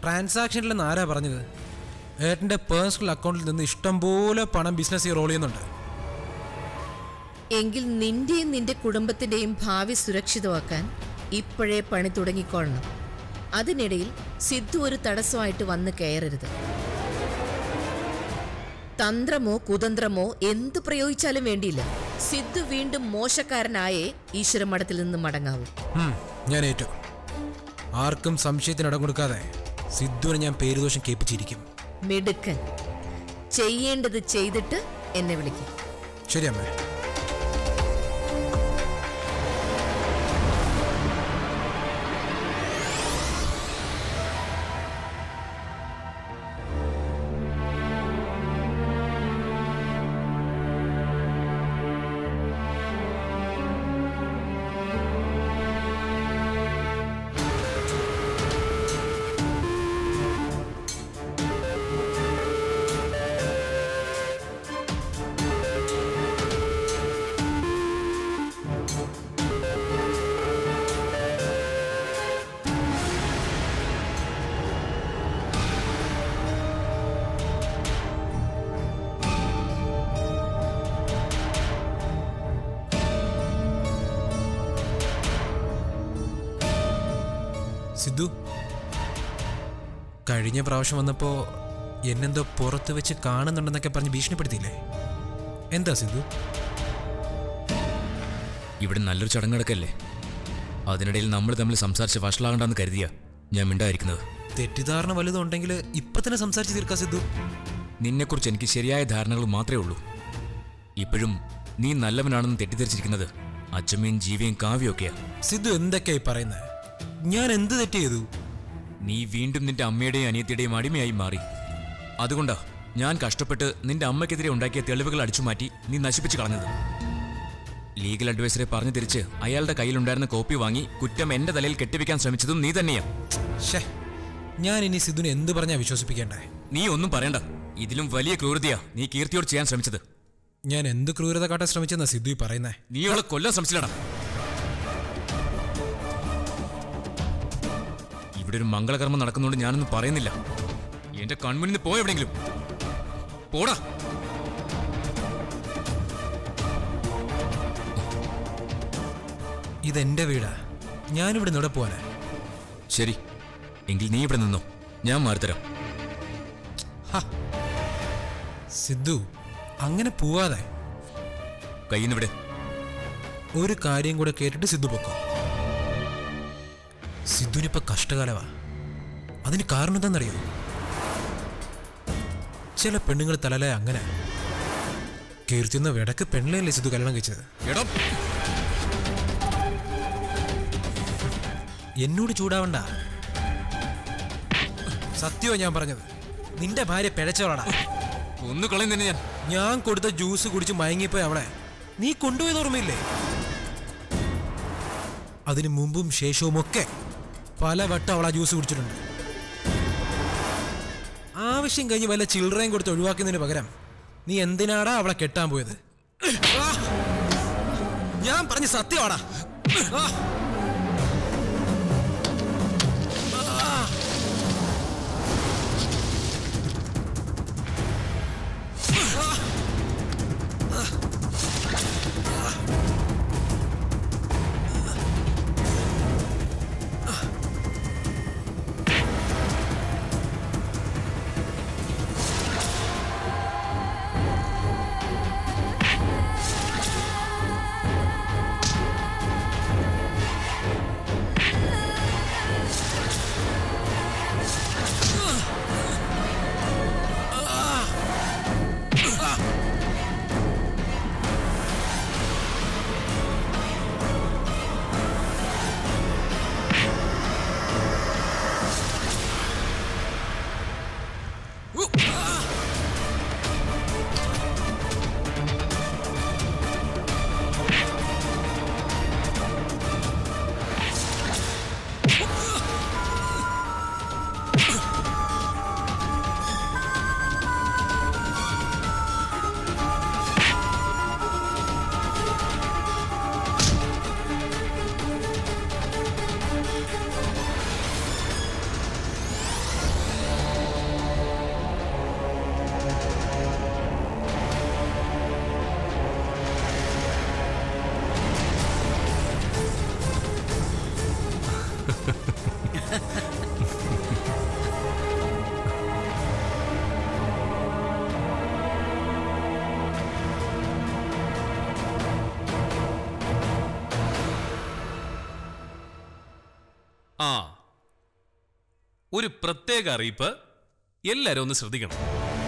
ട്രാൻസാക്ഷനിലെന്ന് ആരാ പറഞ്ഞത് ഏട്ടൻ്റെ പേഴ്സണൽ അക്കൗണ്ടിൽ നിന്ന് ഇഷ്ടം പോലെ പണം ബിസിനസ് റോൾ ചെയ്യുന്നുണ്ട് എങ്കിൽ നിന്റെയും നിന്റെ കുടുംബത്തിന്റെയും ഭാവി സുരക്ഷിതമാക്കാൻ ഇപ്പോഴേ പണി തുടങ്ങിക്കൊള്ളണം അതിനിടയിൽ സിദ്ധു ഒരു തടസ്സമായിട്ട് വന്ന് കയറരുത് തന്ത്രമോ കുതന്ത്രമോ എന്തു പ്രയോഗിച്ചാലും വേണ്ടിയില്ല സിദ്ധു വീണ്ടും മോശക്കാരനായേ ഈശ്വരമഠത്തിൽ നിന്ന് മടങ്ങാവൂ ഉം, ഞാൻ ഏറ്റു ആർക്കും സംശയത്തിന് ഇടം കൊടുക്കാതെ സിദ്ധുവിനെ ഞാൻ പേരുദോഷം കേൾപ്പിച്ചിരിക്കും മിടുക്കൻ ചെയ്യേണ്ടത് ചെയ്തിട്ട് എന്നെ വിളിക്കും ശരി അമ്മേ സിദ്ധു കഴിഞ്ഞ പ്രാവശ്യം വന്നപ്പോ എന്നെന്തോ പുറത്ത് വെച്ച് കാണുന്നുണ്ടെന്നൊക്കെ പറഞ്ഞ് ഭീഷണിപ്പെടുത്തിയില്ലേ എന്താ സിദ്ധു ഇവിടെ നല്ലൊരു ചടങ്ങ് നടക്കല്ലേ അതിനിടയിൽ നമ്മൾ തമ്മിൽ സംസാരിച്ച് വഷളാകണ്ടെന്ന് കരുതിയ ഞാൻ മിണ്ടായിരിക്കുന്നത് തെറ്റിദ്ധാരണ വലുതുണ്ടെങ്കിൽ ഇപ്പൊ തന്നെ സംസാരിച്ച് തീർക്കാം സിദ്ധു നിന്നെക്കുറിച്ച് എനിക്ക് ശരിയായ ധാരണകൾ മാത്രമേ ഉള്ളൂ ഇപ്പോഴും നീ നല്ലവനാണെന്ന് തെറ്റിദ്ധരിച്ചിരിക്കുന്നത് അച്ചമ്മയും ജീവയും കാവ്യൊക്കെയാ സിദ്ധു എന്തൊക്കെയായി പറയുന്നത് ഞാൻ എന്ത് തെറ്റ് ചെയ്തു നീ വീണ്ടും നിന്റെ അമ്മയുടെയും അനിയത്തിയുടെയും അടിമയായി മാറി അതുകൊണ്ടാ ഞാൻ കഷ്ടപ്പെട്ട് നിന്റെ അമ്മയ്ക്കെതിരെ ഉണ്ടാക്കിയ തെളിവുകൾ അടിച്ചുമാറ്റി നീ നശിപ്പിച്ചു കളഞ്ഞത് ലീഗൽ അഡ്വൈസറെ പറഞ്ഞു തിരിച്ച് അയാളുടെ കയ്യിലുണ്ടായിരുന്ന കോപ്പി വാങ്ങി കുറ്റം എന്റെ തലയിൽ കെട്ടിവെക്കാൻ ശ്രമിച്ചതും നീ തന്നെയാ ഷേ ഞാൻ ഇനി സിദ്ധുവിനെ എന്ത് പറഞ്ഞാ വിശ്വസിപ്പിക്കേണ്ടേ നീ ഒന്നും പറയണ്ട ഇതിലും വലിയ ക്രൂരതയാ നീ കീർത്തിയോട് ചെയ്യാൻ ശ്രമിച്ചത് ഞാൻ എന്ത് ക്രൂരത കാട്ടാൻ ശ്രമിച്ചെന്നാ സിദ്ധു ഈ പറയുന്നേ നീ അവളെ കൊല്ലാൻ ശ്രമിച്ചില്ലടാ ഇവിടെ ഒരു മംഗളകർമ്മം നടക്കുന്നതുകൊണ്ട് ഞാനൊന്നും പറയുന്നില്ല എന്റെ കൺമുന്നിൽ നിന്ന് പോയ എവിടെയെങ്കിലും പോടാ ഇതെന്റെ വീടാ ഞാനിവിടെ നിന്ന് ഇവിടെ പോവാനാ ശരി എങ്കിൽ നീ ഇവിടെ നിന്നോ ഞാൻ മാറിത്തരാം സിദ്ധു അങ്ങനെ പോവാതെ കയ്യിൽ നിന്ന് ഇവിടെ ഒരു കാര്യം കൂടെ കേട്ടിട്ട് സിദ്ധു പൊക്കോ സിദ്ധുവിനിപ്പോ കഷ്ടകാലവാ അതിന് കാരണം എന്താണെന്നറിയോ ചില പെണ്ണുങ്ങൾ തലല അങ്ങനെ കീർത്തിന്ന വിടക്ക് പെണ്ണിലല്ലേ സിദ്ധു കല്യാണം കഴിച്ചത് എടാ എന്നോട് ചൂടാവണ്ട സത്യമാ ഞാൻ പറഞ്ഞത് നിന്റെ ഭാര്യ പിഴച്ചവളാടാ ഒന്ന് കളയും തന്നെ ഞാൻ ഞാൻ കൊടുത്ത ജ്യൂസ് കുടിച്ച് മയങ്ങിപ്പോയി അവളെ നീ കൊണ്ടുപോയത് ഓർമ്മയില്ലേ അതിനു മുമ്പും ശേഷവും ഒക്കെ പല വട്ടം അവൾ ആ ജ്യൂസ് കുടിച്ചിട്ടുണ്ട് ആവശ്യം കഴിഞ്ഞ് വല്ല ചിൽഡ്രയും കൊടുത്ത് ഒഴിവാക്കുന്നതിന് പകരം നീ എന്തിനാടാ അവളെ കെട്ടാൻ പോയത് ആ! ഞാൻ പറഞ്ഞ സത്യമാടാ ആ! ആ ഒരു പ്രത്യേക അറിയിപ്പ് എല്ലാരും ഒന്ന് ശ്രദ്ധിക്കണം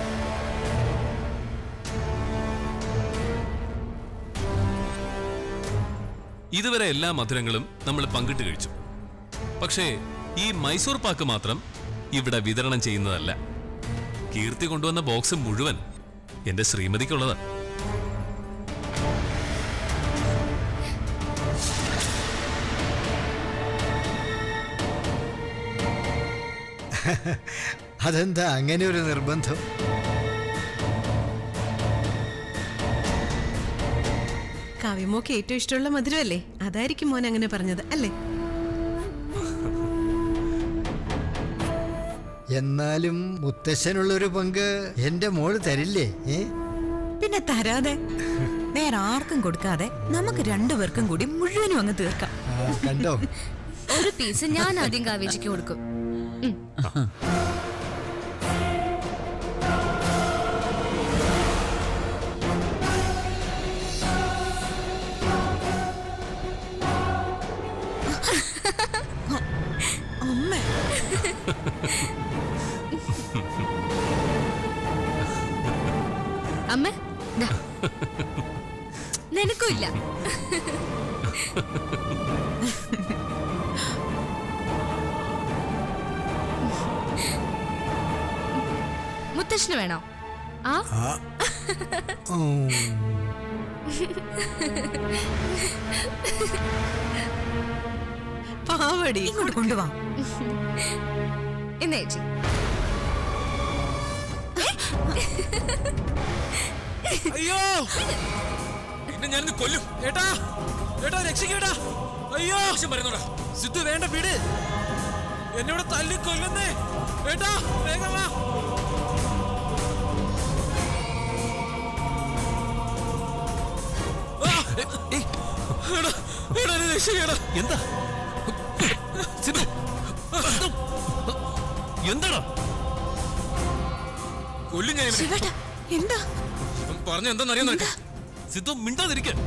ഇതുവരെ എല്ലാ മധുരങ്ങളും നമ്മൾ പങ്കിട്ട് കഴിച്ചു പക്ഷേ ഈ മൈസൂർ പാക്ക് മാത്രം ഇവിടെ വിതരണം ചെയ്യുന്നതല്ല കീർത്തി കൊണ്ടുവന്ന ബോക്സ് മുഴുവൻ എന്റെ ശ്രീമതിക്കുള്ളതാ അതെന്താ അങ്ങനെ ഒരു നിർബന്ധം കാവ്യമോക്ക് ഏറ്റവും ഇഷ്ടമുള്ള മധുരമല്ലേ അതായിരിക്കും മോൻ അങ്ങനെ പറഞ്ഞത് അല്ലേ എന്നാലും മുത്തശ്ശനുള്ളൊരു പങ്ക് എന്റെ മോള് തരില്ലേ ഏ പിന്നെ തരാതെ വേറെ ആർക്കും കൊടുക്കാതെ നമുക്ക് രണ്ടുപേർക്കും കൂടി മുഴുവനും അങ്ങ് തീർക്കാം ആ, കണ്ടോ ഒരു പീസ് ഞാൻ ആദ്യം കാവേജിക്ക് കൊടുക്കും ഉം. അമ്മ അമ്മ ദാ. നിനക്കും ഇല്ല മുത്തശ്ശന് വേണോ ആ ഉം. പാവടി ഇങ്ങോട്ട് കൊണ്ടുവാ ഇന്ന് ചേച്ചി അയ്യോ പിന്നെ ഞാനിന്ന് കൊല്ലും ഏട്ടാ ഏട്ടാ രക്ഷിക്കേട്ടാ അയ്യോ ആവശ്യം പറയുന്നോടാ സിദ്ധു വേണ്ട വീട് എന്നോട് തല്ലി കൊല്ലുന്നേ ഏട്ടാ വേഗം വാ ആ, ഏ, എടാ, എടാ, എന്നെ രക്ഷിക്കടാ. എന്താ സിദ്ധു സിദ്ധു! എന്താടാ കൊല്ലും ഞാൻ ഇവനെ. ശിവേട്ടാ എന്താ ഇവൻ പറഞ്ഞ എന്താണെന്നറിയാൻ നിനക്ക് സിദ്ധു മിണ്ടാതിരിക്കാൻ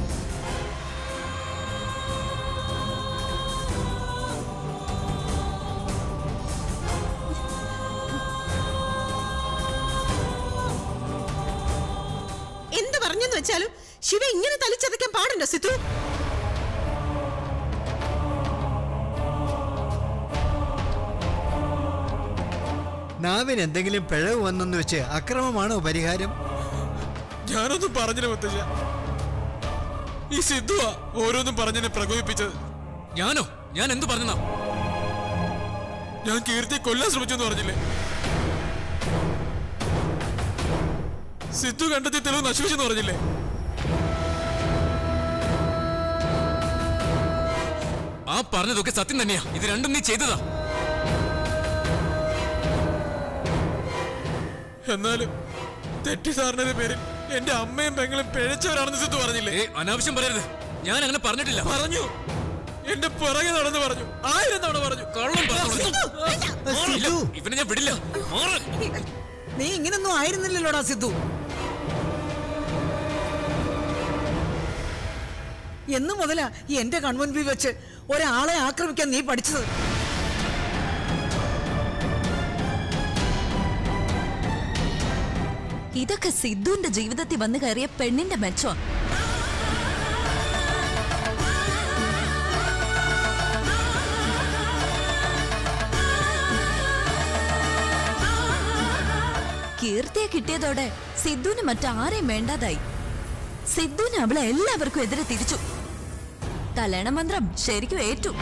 എന്ത് പറഞ്ഞെന്ന് വെച്ചാലും ശിവ ഇങ്ങനെ തലിച്ചതയ്ക്കാൻ പാടുണ്ടോ സിത്തു നാവിന് എന്തെങ്കിലും പിഴവ് വന്നെന്ന് വെച്ച് അക്രമമാണോ പരിഹാരം ഞാനൊന്നും പറഞ്ഞില്ല മുത്തശ്ശ ഈ സിദ്ധുവാ ഓരോന്നും പറഞ്ഞെന്നെ പ്രകോപിപ്പിച്ചത് ഞാനോ ഞാൻ എന്ത് പറഞ്ഞാ ഞാൻ കീർത്തിയെ കൊല്ലാൻ ശ്രമിച്ചെന്ന് പറഞ്ഞില്ലേ സിദ്ധു കണ്ടെത്തി തെളിവ് നശിപ്പിച്ചെന്ന് പറഞ്ഞില്ലേ ആ പറഞ്ഞതൊക്കെ സത്യം തന്നെയാ ഇത് രണ്ടും നീ ചെയ്തതാ എന്നാലും തെറ്റിദ്ധാരണയുടെ പേരിൽ എന്റെ അമ്മയും പെങ്ങളും പിഴച്ചവരാണെന്ന് സിദ്ധു പറഞ്ഞില്ലേ ഏ അനാവശ്യം പറയരുത് ഞാൻ അങ്ങനെ പറഞ്ഞിട്ടില്ല പറഞ്ഞു എന്റെ പുറകെ നടന്ന് പറഞ്ഞു ആയിരം തവണ പറഞ്ഞു കള്ളം പറഞ്ഞു ഇല്ല, ഇവനെ ഞാൻ വിടില്ല മാറ്. നീ ഇങ്ങനൊന്നും ആയിരുന്നില്ലല്ലോടാ സിദ്ധു എന്നു മുതലാ എന്റെ കൺമുൻപിൽ വെച്ച് ഒരാളെ ആക്രമിക്കാൻ നീ പഠിച്ചത് ഇതൊക്കെ സിദ്ധുവിന്റെ ജീവിതത്തിൽ വന്നു കയറിയ പെണ്ണിന്റെ മെച്ചോ കീർത്തിയെ കിട്ടിയതോടെ സിദ്ധുവിന് മറ്റാരെയും വേണ്ടാതായി സിദ്ധുവിന് അവളെ എല്ലാവർക്കും എതിരെ തിരിച്ചു കല്യാണ മന്ത്രം ശരിക്കും ഏറ്റു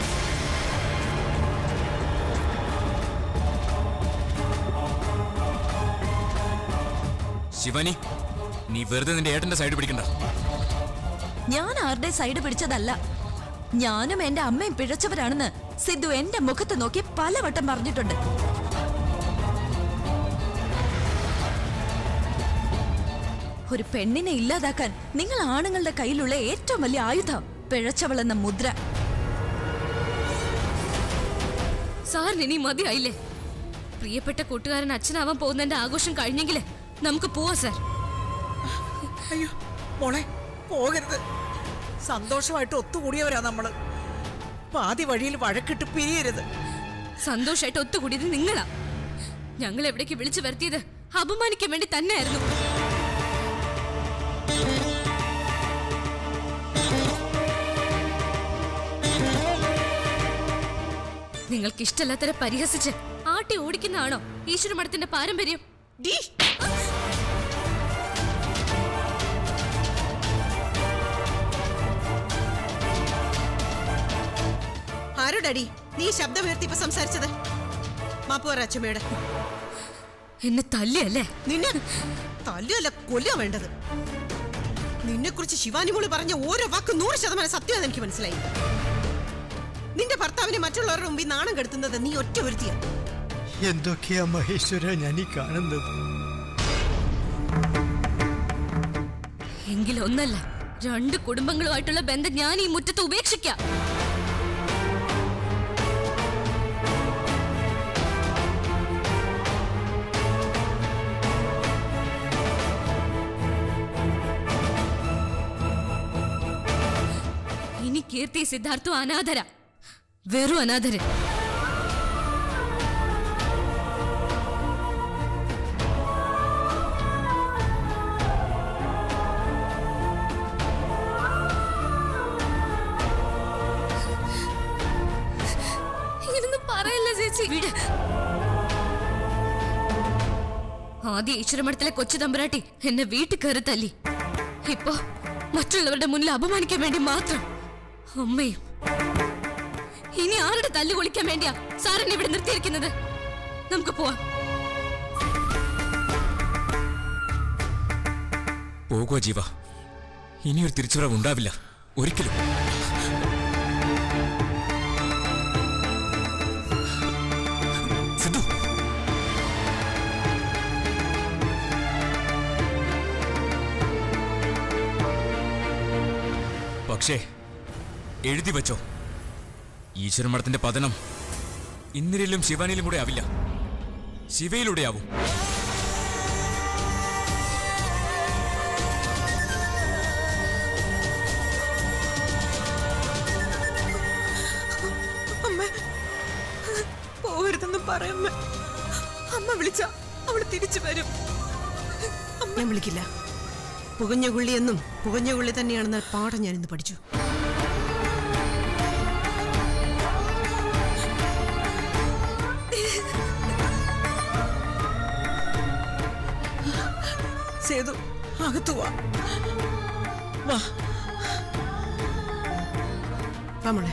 ശിവാനി നീ വെറുതെ നിന്റെ ഏട്ടന്റെ സൈഡ് പിടിക്കണ്ട ഞാൻ ആരുടെ സൈഡ് പിടിച്ചതല്ല ഞാനും എന്റെ അമ്മയും പിഴച്ചവരാണെന്ന് സിദ്ധു എന്റെ മുഖത്ത് നോക്കി പലവട്ടം പറഞ്ഞിട്ടുണ്ട് ഒരു പെണ്ണിനെ ഇല്ലാതാക്കാൻ നിങ്ങൾ ആണുങ്ങളുടെ കയ്യിലുള്ള ഏറ്റവും വലിയ ആയുധം പിഴച്ചവളെന്ന മുദ്ര സാറിന് ഇനി മതിയായില്ലേ പ്രിയപ്പെട്ട കൂട്ടുകാരൻ അച്ഛനാവാൻ പോകുന്നതിന്റെ ആഘോഷം കഴിഞ്ഞെങ്കിലേ നമുക്ക് പോവാ സാർ അയ്യോ മോളെ പോകരുത് സന്തോഷമായിട്ട് ഒത്തുകൂടിയവരാ നമ്മള് പാതി വഴിയിൽ വഴക്കിട്ട് പിരിയരുത് സന്തോഷമായിട്ട് ഒത്തുകൂടിയത് നിങ്ങളാ ഞങ്ങൾ എവിടേക്ക് വിളിച്ചു വരുത്തിയത് അപമാനിക്കാൻ വേണ്ടി തന്നെയായിരുന്നു നിങ്ങൾക്ക് ഇഷ്ടമല്ലാത്തവരെ പരിഹസിച്ച് ആട്ടി ഓടിക്കുന്നതാണോ ഈശ്വര മഠത്തിന്റെ പാരമ്പര്യം ഡീ ആരോടടി നീ ശബ്ദമുയർത്തി ഇപ്പൊ സംസാരിച്ചത് മാപ്പ് പറ അച്ഛമ്മയുടെ എന്നെ തല്ലിയല്ലേ നിന്നെ തല്ലുമല്ല കൊല്ലുക വേണ്ടത് നിന്നെ കുറിച്ച് ശിവാനി മോള് പറഞ്ഞ ഓരോ വാക്ക് നൂറ് ശതമാനം സത്യമെന്ന് എനിക്ക് മനസ്സിലായി നിന്റെ ഭർത്താവിനെ മറ്റുള്ളവരുടെ മുമ്പിൽ നാണം കെടുത്തുന്നത് നീ ഒറ്റ ഒരുത്തിയ എന്തൊക്കെയാ മഹേശ്വര ഞാൻ ഈ കാണുന്നത് എങ്കിലും ഒന്നല്ല രണ്ട് കുടുംബങ്ങളുമായിട്ടുള്ള ബന്ധം ഞാൻ ഈ മുറ്റത്ത് ഉപേക്ഷിക്കാം ഇനി കീർത്തി സിദ്ധാർത്ഥു അനാഥര വെറും അനാഥര് ഇങ്ങനൊന്നും പറയല്ല ചേച്ചി വിട് ആദ്യ ഈശ്വരമഠത്തിലെ കൊച്ചു തമ്പുരാട്ടി എന്നെ വീട്ടിൽ കയറി തല്ലി ഇപ്പോ മറ്റുള്ളവരുടെ മുന്നിൽ അപമാനിക്കാൻ വേണ്ടി മാത്രം അമ്മയും ഇനി ആരുടെ തല്ല് കൊളിക്കാൻ വേണ്ടിയാ സാറിനെ ഇവിടെ നിർത്തിയിരിക്കുന്നത് നമുക്ക് പോവാം പോകുക ജീവ ഇനിയൊരു തിരിച്ചുവരവ് ഉണ്ടാവില്ല ഒരിക്കലും സിദ്ധു പക്ഷേ എഴുതി വെച്ചോ ഈശ്വരമഠത്തിന്റെ പതനം ഇന്ദിരയിലും ശിവാനിയിലും കൂടെ ആവില്ല ശിവയിലൂടെ ആവും അമ്മ പോകരുതെന്ന് പറയമ്മ അമ്മ വിളിച്ച അവള് തിരിച്ചു വരും അമ്മ വിളിക്കില്ല പുകഞ്ഞ കുള്ളി എന്നും പുകഞ്ഞ കുള്ളി തന്നെയാണെന്ന പാഠം ഞാൻ ഇന്ന് പഠിച്ചു സേതു അകത്തു വാ വാ വാ മോളെ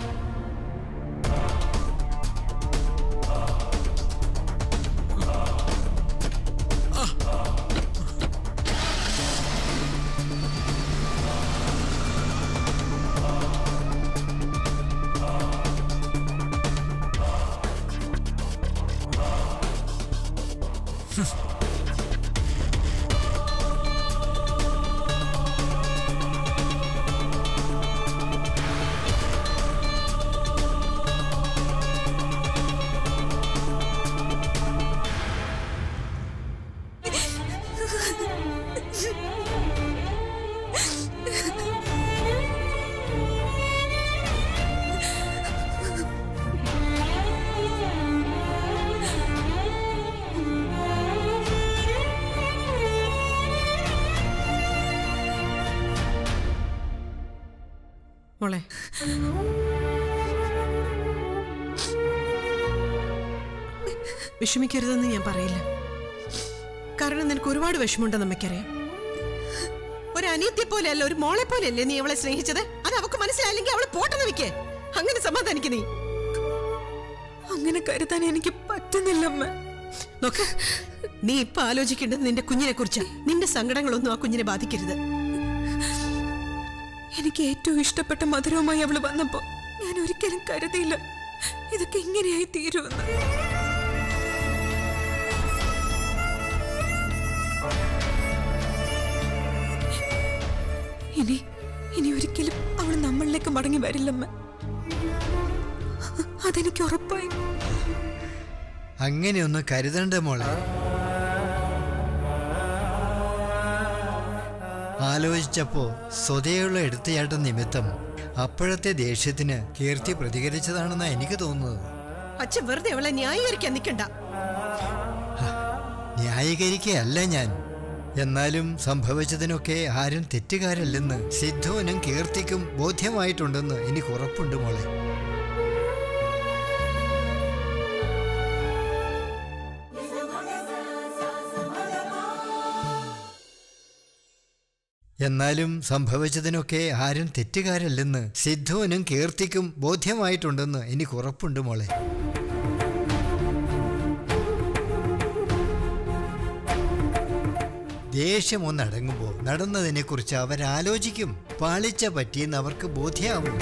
മോളെ വിഷമിക്കരുതെന്ന് ഞാൻ പറയില്ല കാരണം നിനക്ക് ഒരുപാട് വിഷമമുണ്ടെന്ന് അമ്മയ്ക്കറിയാം ഒരു അനിയത്തിയെ പോലെയല്ല ഒരു മോളെ പോലെയല്ലേ നീ അവളെ സ്നേഹിച്ചത് അത് അവക്ക് മനസ്സിലായില്ലെങ്കിൽ അവളെ പോട്ടെന്ന് വെക്കേ അങ്ങനെ സമാധാനിക്ക് നീ അങ്ങനെ കരുതാൻ എനിക്ക് പറ്റുന്നില്ല അമ്മ നോക്ക് നീ ഇപ്പൊ ആലോചിക്കേണ്ടത് നിന്റെ കുഞ്ഞിനെ കുറിച്ചാ നിന്റെ സങ്കടങ്ങളൊന്നും ആ കുഞ്ഞിനെ ബാധിക്കരുത് എനിക്ക് ഏറ്റവും ഇഷ്ടപ്പെട്ട മധുരവുമായി അവള് വന്നപ്പോ ഞാൻ ഒരിക്കലും കരുതിയില്ല ഇതൊക്കെ ഇങ്ങനെയായി തീരുമെന്ന് ഇനി ഇനി ഒരിക്കലും അവൾ നമ്മളിലേക്ക് മടങ്ങി വരില്ലമ്മ അതെനിക്ക് ഉറപ്പായി അങ്ങനെയൊന്നും കരുതണ്ട മോളെ ആലോചിച്ചപ്പോ സ്വതയുള്ള എടുത്തയാട്ടം നിമിത്തം അപ്പോഴത്തെ ദേഷ്യത്തിന് കീർത്തി പ്രതികരിച്ചതാണെന്നാ എനിക്ക് തോന്നുന്നത് അച്ഛൻ വെറുതെ അവളെ ന്യായീകരിക്കാൻ നിൽക്കണ്ട ന്യായീകരിക്കുകയല്ല ഞാൻ എന്നാലും സംഭവിച്ചതിനൊക്കെ ആരും തെറ്റുകാരല്ലെന്ന് സിദ്ധുവിനും കീർത്തിക്കും ബോധ്യമായിട്ടുണ്ടെന്ന് എനിക്ക് ഉറപ്പുണ്ട് മോളെ എന്നാലും സംഭവിച്ചതിനൊക്കെ ആരും തെറ്റുകാരല്ലെന്ന് സിദ്ധുവിനും കീർത്തിക്കും ബോധ്യമായിട്ടുണ്ടെന്ന് എനിക്ക് ഉറപ്പുണ്ട് മോളെ ദേഷ്യം ഒന്നടങ്ങുമ്പോൾ നടന്നതിനെക്കുറിച്ച് അവരാലോചിക്കും പാളിച്ച പറ്റിയെന്ന് അവർക്ക് ബോധ്യമാവും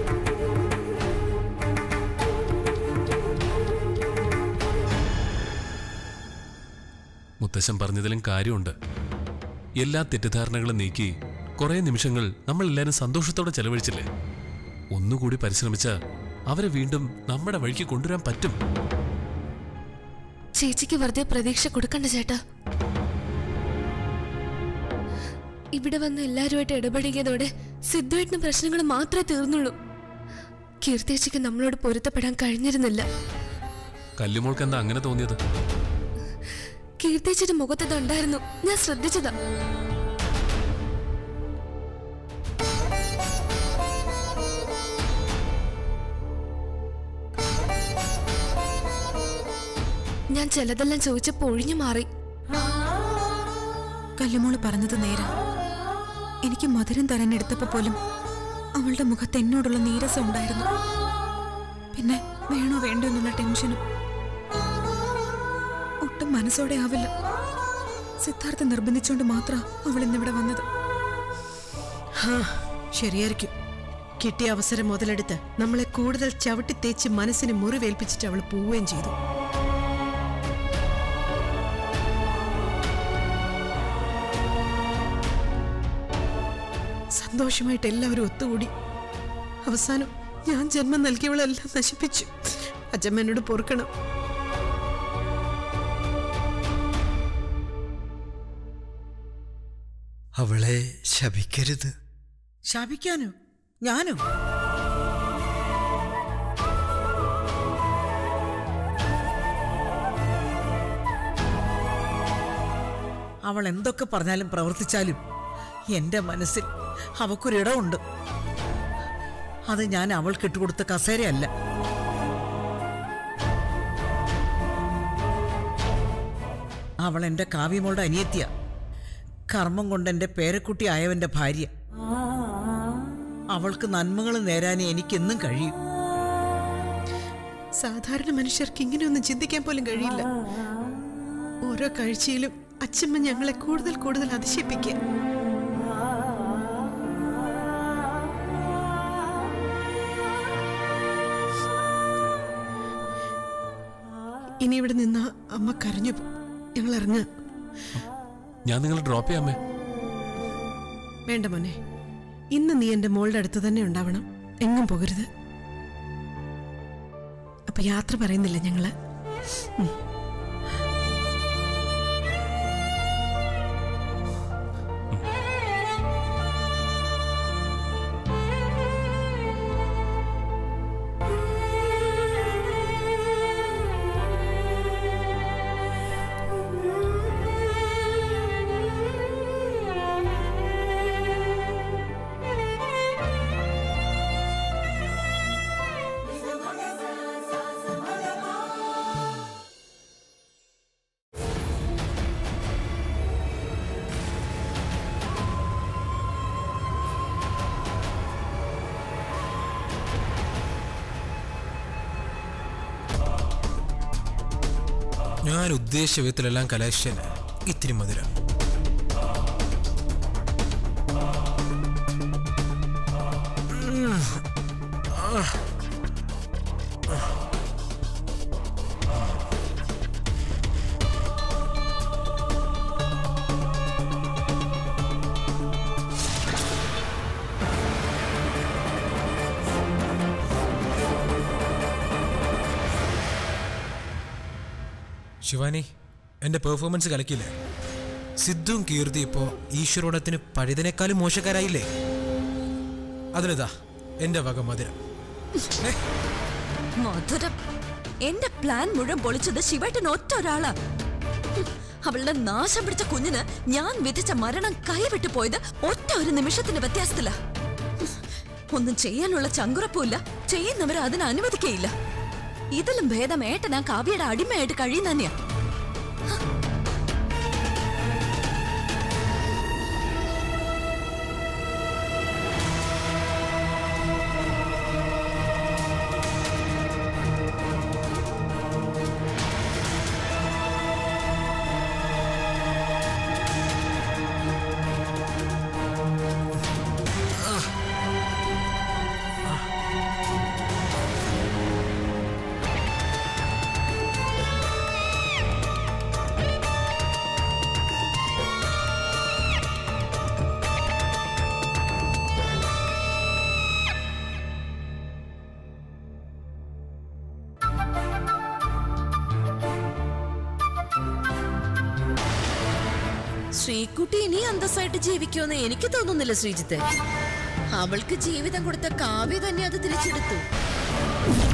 മുത്തശ്ശൻ പറഞ്ഞതിലും കാര്യമുണ്ട് എല്ലാ തെറ്റിദ്ധാരണകളും നീക്കി കുറെ നിമിഷങ്ങൾ നമ്മൾ എല്ലാവരും സന്തോഷത്തോടെ ചെലവഴിച്ചില്ലേ ഒന്നുകൂടി പരിശ്രമിച്ച അവരെ വീണ്ടും നമ്മുടെ വഴിക്ക് കൊണ്ടുവരാൻ പറ്റും ചേച്ചിക്ക് വെറുതെ പ്രതീക്ഷ കൊടുക്കണ്ട ചേട്ടാ ഇവിടെ വന്ന് എല്ലാവരുമായിട്ട് ഇടപെടുകയതോടെ സിദ്ധുവേട്ടിന് പ്രശ്നങ്ങൾ മാത്രമേ തീർന്നുള്ളൂ കീർത്തേച്ചിക്ക് നമ്മളോട് പൊരുത്തപ്പെടാൻ കഴിഞ്ഞിരുന്നില്ല കല്ലുമോൾക്ക് എന്താ അങ്ങനെ തോന്നിയത് കീർത്തേച്ചിയുടെ മുഖത്തത് ഉണ്ടായിരുന്നു ഞാൻ ശ്രദ്ധിച്ചതാ ഞാൻ ചിലതെല്ലാം ചോദിച്ചപ്പോ ഒഴിഞ്ഞു മാറി കല്ലുമോള് പറഞ്ഞത് നേരം എനിക്ക് മധുരം തരാൻ എടുത്തപ്പോ പോലും അവളുടെ മുഖത്ത് എന്നോടുള്ള നീരസം ഉണ്ടായിരുന്നു പിന്നെ വേണോ വേണ്ടോ എന്നുള്ള ടെൻഷനും ഒട്ടും മനസ്സോടെ ആവില്ല സിദ്ധാർത്ഥ നിർബന്ധിച്ചുകൊണ്ട് മാത്രം അവൾ ഇന്നിവിടെ വന്നത് ഹാ ശരിയായിരിക്കും കിട്ടിയ അവസരം മുതലെടുത്ത് നമ്മളെ കൂടുതൽ ചവിട്ടി തേച്ച് മനസ്സിന് മുറിവേൽപ്പിച്ചിട്ട് അവൾ പോവുകയും ചെയ്തു സന്തോഷമായിട്ട് എല്ലാവരും ഒത്തുകൂടി അവസാനം ഞാൻ ജന്മം നൽകിയവളെല്ലാം നശിപ്പിച്ചു അച്ഛമ്മ എന്നോട് പൊറുക്കണം അവളെ ശപിക്കരുത് ശപിക്കാനോ ഞാനോ അവൾ എന്തൊക്കെ പറഞ്ഞാലും പ്രവർത്തിച്ചാലും എൻ്റെ മനസ്സിൽ അവക്കൊരിടമുണ്ട് അത് ഞാൻ അവൾക്ക് ഇട്ടുകൊടുത്ത കസേരയല്ല അവൾ എൻ്റെ കാവ്യമോളുടെ അനിയത്തിയ കർമ്മം കൊണ്ട് എൻ്റെ പേരക്കുട്ടി ആയവൻ്റെ ഭാര്യ അവൾക്ക് നന്മകൾ നേരാനേ എനിക്കെന്നും കഴിയും സാധാരണ മനുഷ്യർക്ക് ഇങ്ങനെയൊന്നും ചിന്തിക്കാൻ പോലും കഴിയില്ല ഓരോ കാഴ്ചയിലും അച്ഛമ്മ ഞങ്ങളെ കൂടുതൽ കൂടുതൽ അതിശയിപ്പിക്കുക ഇനി ഇവിടെ നിന്ന് അമ്മ കരഞ്ഞു പോകും. ഞങ്ങൾ ഇറങ്ങുക ഞാൻ നിങ്ങളെ ഡ്രോപ്പ് ചെയ്യാമേ വേണ്ട മോനെ ഇന്ന് നീ എൻ്റെ മോളുടെ അടുത്ത് തന്നെ ഉണ്ടാവണം എങ്ങും പോകരുത് അപ്പൊ യാത്ര പറയുന്നില്ല ഞങ്ങള് ഉം. ഞാൻ ഉദ്ദേശിച്ച വിധത്തിലെല്ലാം കലാശന് ഇത്തിരി മധുരം ഉം. ആ. ശിവാനി എന്റെ പെർഫോമൻസ് കലക്കില്ലേ സിദ്ധുവും കീർത്തി ഇപ്പോ ഈശ്വരോടത്തിന് പഴുതിനേക്കാളും മോശക്കാരായില്ലേ അതിലിതാ എന്റെ വക മധുരം മധുരം എന്റെ പ്ലാൻ മുഴുവൻ പൊളിച്ചത് ശിവേട്ടൻ ഒറ്റ ഒരാളാ ഹും, അവളുടെ നാശം പിടിച്ച കുഞ്ഞിന് ഞാൻ വിധിച്ച മരണം കൈവിട്ടു പോയത് ഒറ്റ ഒരു നിമിഷത്തിന്റെ വ്യത്യാസത്തില ഒന്നും ചെയ്യാനുള്ള ചങ്കുറപ്പുമില്ല ചെയ്യുന്നവരെ അതിന് അനുവദിക്കയില്ല ഇതിലും ഭേദം ഏട്ടനാ കാവ്യയുടെ അടിമയായിട്ട് കഴിയുന്ന തന്നെയാ ശ്രീകുട്ടി ഇനി അന്തസ്സായിട്ട് ജീവിക്കുമെന്ന് എനിക്ക് തോന്നുന്നില്ല ശ്രീജിത്ത് അവൾക്ക് ജീവിതം കൊടുത്ത കാവ്യ തന്നെ അത് തിരിച്ചെടുത്തു